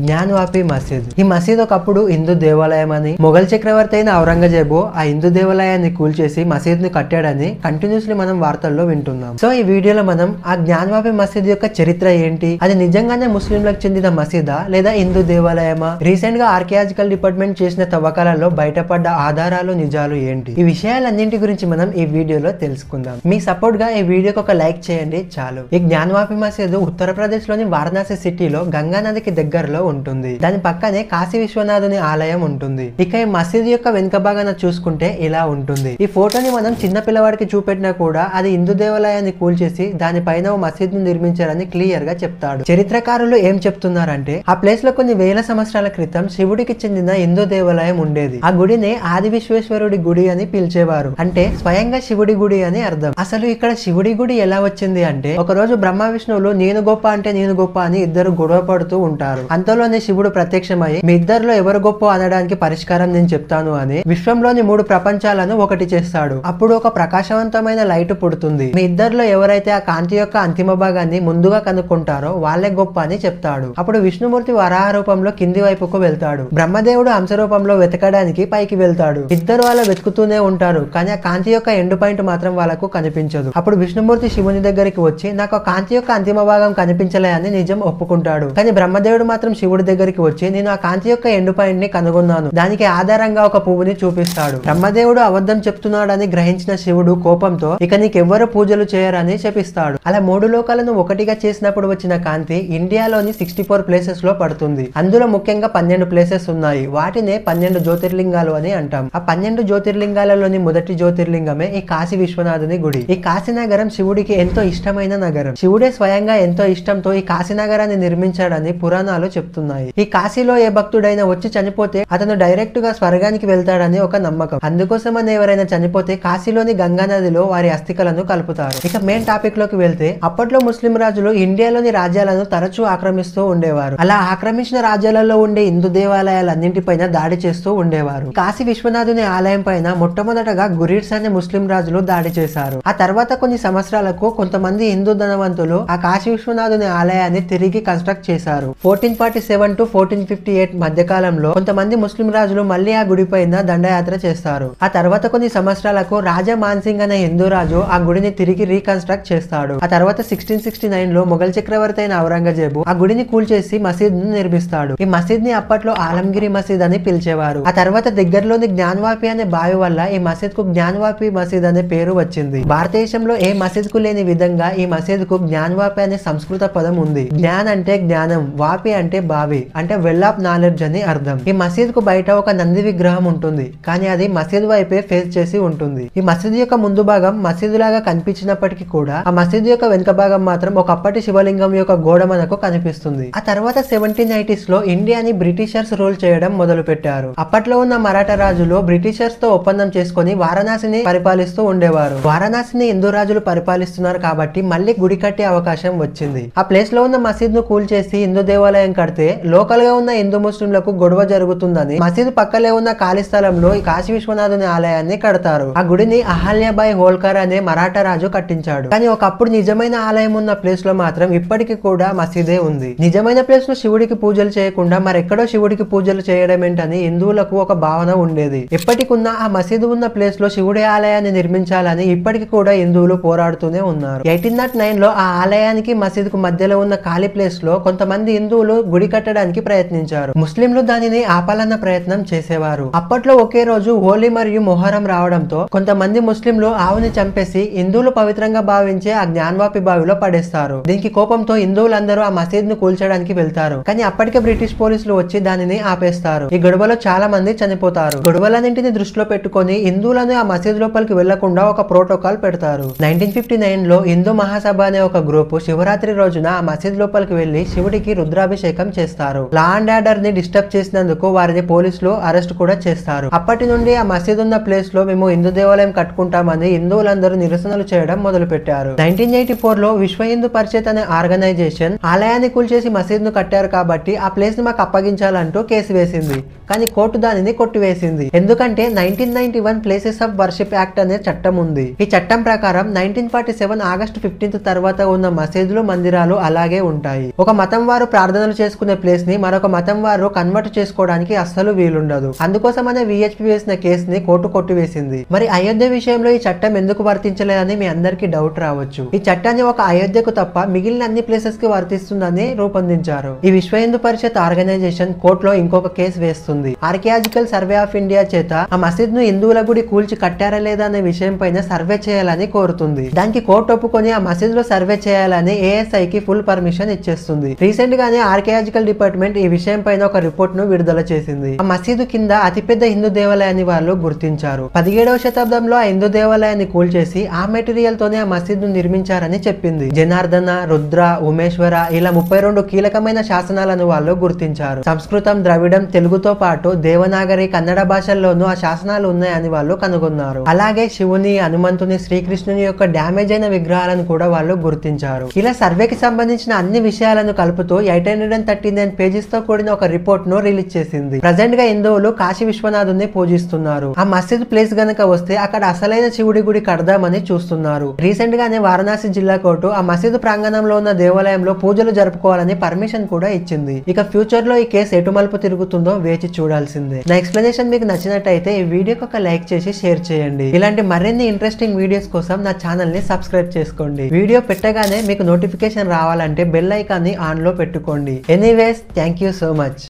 జ్ఞాన్వాపి మసీద్ ఈ మసీద్ ఒకప్పుడు హిందూ దేవాలయం అని మొఘల్ చక్రవర్తి అయిన ఔరంగజేబు ఆ హిందూ దేవాలయాన్ని కూల్చేసి మసీద్ ని కట్టాడని కంటిన్యూస్లీ మనం వార్తల్లో వింటున్నాం సో ఈ వీడియోలో మనం ఆ జ్ఞాన్వాపి మసీద్ యొక్క చరిత్ర ఏంటి అది నిజంగానే ముస్లింలకు చెందిన మసీదా లేదా హిందూ దేవాలయమా రీసెంట్ గా ఆర్కియాలజికల్ డిపార్ట్మెంట్ చేసిన తవ్వకాలలో బయటపడ్డ ఆధారాలు నిజాలు ఏంటి ఈ విషయాలన్నింటి గురించి మనం ఈ వీడియోలో తెలుసుకుందాం మీ సపోర్ట్ గా ఈ వీడియోకి ఒక లైక్ చేయండి చాలు ఈ జ్ఞాన్వాపి మసీదు ఉత్తరప్రదేశ్ లోని వారణాసి సిటీలో గంగా నదికి దగ్గరలో ఉంటుంది దాని పక్కనే కాశీ విశ్వనాథుని ఆలయం ఉంటుంది ఇక ఈ మసీదు యొక్క వెనుక భాగాన చూసుకుంటే ఇలా ఉంటుంది ఈ ఫోటోని మనం చిన్న పిల్లవాడికి చూపెట్టినా కూడా అది హిందూ దేవాలయాన్ని కూల్చేసి దానిపైన ఓ మసీదును నిర్మించారని క్లియర్ గా చెప్తాడు చరిత్రకారులు ఏం చెప్తున్నారంటే ఆ ప్లేస్ లో కొన్ని వేల సంవత్సరాల క్రితం శివుడికి చెందిన హిందూ దేవాలయం ఉండేది ఆ గుడిని ఆది విశ్వేశ్వరుడి గుడి అని పిలిచేవారు అంటే స్వయంగా శివుడి గుడి అని అర్థం అసలు ఇక్కడ శివుడి గుడి ఎలా వచ్చింది అంటే ఒక రోజు బ్రహ్మ విష్ణువులు నేను గొప్ప అంటే నేను గొప్ప అని ఇద్దరు గొడవ పడుతూ ఉంటారు అంతలోనే శివుడు ప్రత్యక్షమై మీ ఇద్దరిలో ఎవరు గొప్ప అనడానికి పరిష్కారం నేను చెప్తాను అని విశ్వంలోని మూడు ప్రపంచాలను ఒకటి చేస్తాడు అప్పుడు ఒక ప్రకాశవంతమైన లైట్ పుడుతుంది మీ ఇద్దరిలో ఎవరైతే ఆ కాంతి యొక్క అంతిమ భాగాన్ని ముందుగా కనుక్కుంటారో వాళ్ళే గొప్ప అని చెప్తాడు అప్పుడు విష్ణుమూర్తి వరాహ రూపంలో కింది వైపుకు వెళ్తాడు బ్రహ్మదేవుడు హంస రూపంలో వెతకడానికి పైకి వెళ్తాడు ఇద్దరు వాళ్ళ వెతుకుతూనే ఉంటారు కానీ ఆ కాంతి యొక్క ఎండ్ పాయింట్ మాత్రం వాళ్ళకు కనిపించదు అప్పుడు విష్ణుమూర్తి శివుని దగ్గరికి వచ్చి నాకు ఆ కాంతి యొక్క అంతిమ భాగం కనిపించలే అని నిజం ఒప్పుకుంటాడు కానీ బ్రహ్మదేవుడు మాత్రం శివుడి దగ్గరికి వచ్చి నేను ఆ కాంతి యొక్క ఎండ్ పాయింట్ ని కనుగొన్నాను దానికి ఆధారంగా ఒక పువ్వుని చూపిస్తాడు బ్రహ్మదేవుడు అబద్ధం చెప్తున్నాడని గ్రహించిన శివుడు కోపంతో ఇక నీకెవ్వరు పూజలు చేయరని చెప్పిస్తాడు అలా మూడు లోకాలను ఒకటిగా చేసినప్పుడు వచ్చిన కాంతి ఇండియాలోని సిక్స్టీ ఫోర్ ప్లేసెస్ లో పడుతుంది అందులో ముఖ్యంగా పన్నెండు ప్లేసెస్ ఉన్నాయి వాటినే పన్నెండు జ్యోతిర్లింగాలు అని అంటాం ఆ పన్నెండు జ్యోతిర్లింగాలలోని మొదటి జ్యోతిర్లింగమే ఈ కాశీ విశ్వనాథుని గుడి ఈ కాశీ నగరం శివుడికి ఎంతో ఇష్టమైన నగరం శివుడే స్వయంగా ఎంతో ఇష్టంతో ఈ కాశీ నగరాన్ని నిర్మించాడని పురాణాలు చెప్తున్నాయి ఈ కాశీలో ఏ భక్తుడైనా వచ్చి చనిపోతే అతను డైరెక్ట్ గా స్వర్గానికి వెళ్తాడని ఒక నమ్మకం అందుకోసమని ఎవరైనా చనిపోతే కాశీలోని గంగా నదిలో వారి అస్థికలను కలుపుతారు ఇక మెయిన్ టాపిక్ లోకి వెళ్తే అప్పట్లో ముస్లిం రాజులు ఇండియాలోని రాజ్యాలను తరచూ ఆక్రమిస్తూ ఉండేవారు అలా ఆక్రమించిన రాజ్యాలలో ఉండే హిందూ దేవాలయాలన్నింటిపైన దాడి చేస్తూ ఉండేవారు కాశీ విశ్వనాథుని ఆలయం పైన మొట్టమొదటగా గురీడ్స్ అనే ముస్లిం రాజులు దాడి చేశారు ఆ తర్వాత కొన్ని సంవత్సరాలకు కొంతమంది హిందూ ధనవంతులు ఆ కాశీ విశ్వనాథుని ఆలయాన్ని తిరిగి కన్స్ట్రక్ట్ చేశారు fourteen forty seven to fourteen fifty eight మధ్య కాలంలో కొంతమంది ముస్లిం రాజులు మళ్ళీ ఆ గుడి పైన దండయాత్ర చేస్తారు ఆ తర్వాత కొన్ని సంవత్సరాలకు రాజా మాన్సింగ్ అనే హిందూ రాజు ఆ గుడిని తిరిగి రీకన్స్ట్రక్ట్ చేస్తాడు ఆ తర్వాత సిక్స్టీన్ సిక్స్టీ నైన్ లో మొఘల్ చక్రవర్తి అయిన ఔరంగజేబు ఆ గుడిని కూల్చేసి మసీద్ ను నిర్మిస్తాడు ఈ మసీద్ ని అప్పట్లో ఆలంగిరి మసీద్ అని పిలిచేవారు ఆ తర్వాత దగ్గరలోని జ్ఞాన్వాపి అనే బావి వల్ల ఈ మసీద్ కు జ్ఞాన్వాపి మసీద్ అనే పేరు వచ్చింది భారతదేశంలో ఏ మసీద్ కు లేని విధంగా ఈ మసీద్ కు జ్ఞాన్వాపి అనే సంస్కృత పదం ఉంది జ్ఞాన్ అంటే జ్ఞానం వాపి అంటే బావి అంటే వెల్ ఆఫ్ నాలెడ్జ్ అని అర్థం ఈ మసీద్ కు బయట ఒక నంది విగ్రహం ఉంటుంది కానీ అది మసీద్ వైపే ఫేస్ చేసి ఉంటుంది ఈ మసీద్ యొక్క ముందు భాగం మసీదు లాగా కనిపించినప్పటికీ కూడా ఆ మసీదు యొక్క వెనుక భాగం మాత్రం ఒకప్పటి శివలింగం యొక్క గోడ మనకు కనిపిస్తుంది ఆ తర్వాత సెవెంటీన్ ఎయిటీస్ లో ఇండియాని బ్రిటిషర్స్ రూల్ చేయడం మొదలు పెట్టారు అప్పట్లో ఉన్న మరాఠా రాజులు బ్రిటిషర్స్ తో ఒప్పందం చేసుకుని వారణాసిని పరిపాలిస్తూ ఉండేవారు వారణాసిని హిందూ రాజులు పరిపాలిస్తున్నారు కాబట్టి మళ్ళీ గుడి కట్టే అవకాశం వచ్చింది ఆ ప్లేస్ లో ఉన్న మసీద్ ను కూల్చేసి హిందూ దేవాలయం కడితే లోకల్ గా ఉన్న హిందూ ముస్లింలకు గొడవ జరుగుతుందని మసీదు పక్కలే ఉన్న ఖాళీ స్థలంలో ఈ కాశీ విశ్వనాథుని ఆలయాన్ని కడతారు ఆ గుడిని అహల్యాబాయ్ హోల్కర్ అనే మరాఠా రాజు కట్టించాడు కానీ ఒకప్పుడు నిజమైన ఆలయం ఉన్న ప్లేస్ లో మాత్రం ఇప్పటికీ కూడా మసీదే ఉంది నిజమైన ప్లేస్ లో శివుడికి పూజలు చేయకుండా మరెక్కడో శివుడికి పూజలు చేయడం ఏంటని హిందువులకు ఒక భావన ఉండేది ఎప్పటికున్న ఆ మసీదు ఉన్న ప్లేస్ లో శివుడి ఆలయాన్ని నిర్మించాలని ఇప్పటికి కూడా హిందువులు పోరాడుతూనే ఉన్నారు ఎయిటీన్ నాట్ నైన్ లో ఆ ఆలయానికి మసీదుకు మధ్యలో ఉన్న ఖాళీ ప్లేస్ లో కొంతమంది హిందువులు గుడి కట్టడానికి ప్రయత్నించారు ముస్లింలు దానిని ఆపాలన్న ప్రయత్నం చేసేవారు అప్పట్లో ఒకే రోజు హోలీ మరియు మొహరం రావడంతో కొంతమంది ముస్లింలు ఆవుని చంపేసి హిందువులు పవిత్రంగా భావించే ఆ జ్ఞాన్వాపి బావిలో పడేస్తారు దీనికి కోపంతో హిందువులందరూ ఆ మసీద్ ను కూల్చడానికి వెళ్తారు కానీ అప్పటికే బ్రిటిష్ పోలీసులు వచ్చి దానిని ఆపేస్తారు ఈ గొడవలో చాలా మంది చనిపోతారు గొడవలన్నింటిని దృష్టిలో పెట్టుకొని హిందువులను ఆ మసీద్ లోపలికి వెళ్లకుండా ఒక ప్రోటోకాల్ పెడతారు నైన్టీన్ ఫిఫ్టీ నైన్ లో హిందూ మహాసభ అనే ఒక గ్రూప్ శివరాత్రి రోజున ఆ మసీద్ లోపలికి వెళ్లి శివుడికి రుద్రాభిషేకం చేస్తారు లా అండ్ ఆర్డర్ ని డిస్టర్బ్ చేసినందుకు వారిని పోలీసులు అరెస్ట్ కూడా చేస్తారు అప్పటి నుండి ఆ మసీద్ ఉన్న ప్లేస్ లో మేము హిందూ దేవాలయం కట్టుకుంటామని హిందువులందరూ నిరసనలు చేయడం మొదలు పెట్టారు నైన్టీన్ ఎయిటీ ఫోర్ లో విశ్వ హిందూ పరిషత్ అనే ఆర్గనైజేషన్ ఆలయాన్ని కూల్చేసి మసీద్ ను కట్టారు కాబట్టి ఆ ప్లేస్ ని మాకు అప్పగించాలంటూ కేసు వేసింది కానీ కోర్టు దానిని కొట్టివేసింది ఎందుకంటే nineteen ninety one places of worship act అనే చట్టం ఉంది ఈ చట్టం ప్రకారం nineteen forty seven August fifteenth తర్వాత ఉన్న మసీదులు మందిరాలు అలాగే ఉంటాయి ఒక మతం వారు ప్రార్థనలు చేసుకునే చేసుకునే ప్లేస్ ని మరొక మతం వారు కన్వర్ట్ చేసుకోవడానికి అస్సలు వీలుండదు అందుకోసమనే విహెచ్పి వేసిన కేసుని కోర్టు కొట్టివేసింది మరి అయోధ్య విషయంలో ఈ చట్టం ఎందుకు వర్తించలేదని మీ అందరికీ డౌట్ రావచ్చు ఈ చట్టాన్ని ఒక అయోధ్యకు తప్ప మిగిలిన అన్ని ప్లేసెస్ కి వర్తిస్తుందని రూపొందించారు ఈ విశ్వ హిందూ పరిషత్ ఆర్గనైజేషన్ కోర్టులో ఇంకొక కేసు వేస్తుంది ఆర్కియాలజికల్ సర్వే ఆఫ్ ఇండియా చేత ఆ మసీద్ ను హిందువుల గుడి కూల్చి కట్టారా లేదా అనే విషయం పైన సర్వే చేయాలని కోరుతుంది దానికి కోర్టు ఒప్పుకొని ఆ మసీద్ లో సర్వే చేయాలని ఏఎస్ఐ కి ఫుల్ పర్మిషన్ ఇచ్చేస్తుంది రీసెంట్ గానే ఆర్కియాలజికల్ డిపార్ట్మెంట్ ఈ విషయం పైన ఒక రిపోర్ట్ ను విడుదల చేసింది ఆ మసీదు కింద అతిపెద్ద హిందూ దేవాలయాన్ని వాళ్ళు గుర్తించారు పదిహేడవ శతాబ్దంలో ఆ హిందూ దేవాలయాన్ని కూల్చేసి ఆ మెటీరియల్ తోనే ఆ మసీదు నిర్మించారని చెప్పింది జనార్దన రుద్ర ఉమేశ్వర ఇలా ముప్పై రెండు కీలకమైన శాసనాలను వాళ్ళు గుర్తించారు సంస్కృతం ద్రవిడం తెలుగుతో పాటు దేవనాగరి కన్నడ భాషల్లోనూ ఆ శాసనాలు ఉన్నాయని వాళ్ళు కనుగొన్నారు అలాగే శివుని హనుమంతుని శ్రీకృష్ణుని యొక్క డ్యామేజ్ అయిన విగ్రహాలను కూడా వాళ్ళు గుర్తించారు ఇలా సర్వేకి సంబంధించిన అన్ని విషయాలను కలుపుతూ eight hundred and thirty nine pages తో కూడిన ఒక రిపోర్ట్ ను రిలీజ్ చేసింది ప్రజెంట్ గా హిందువులు కాశీ విశ్వనాథుని పూజిస్తున్నారు ఆ మసీద్ ప్లేస్ గనక వస్తే అక్కడ అసలైన శివుడి గుడి కడదామని చూస్తున్నారు రీసెంట్ గానే వారణాసి జిల్లా కోర్టు ఆ మసీదు ప్రాంగణంలో ఉన్న దేవాలయంలో పూజలు జరుపుకోవాలని పర్మిషన్ కూడా ఇచ్చింది ఇక ఫ్యూచర్ లో ఈ కేసు ఎటు మలుపు తిరుగుతుందో వేచి చూడాల్సిందే నా ఎక్స్ప్లెనేషన్ మీకు నచ్చినట్టయితే ఈ వీడియోకి ఒక లైక్ చేసి షేర్ చేయండి ఇలాంటి మరిన్ని ఇంట్రెస్టింగ్ వీడియోస్ కోసం నా ఛానల్ ని సబ్స్క్రైబ్ చేసుకోండి వీడియో పెట్టగానే మీకు నోటిఫికేషన్ రావాలంటే బెల్ ఐకాన్ ని ఆన్ లో పెట్టుకోండి anyways thank you so much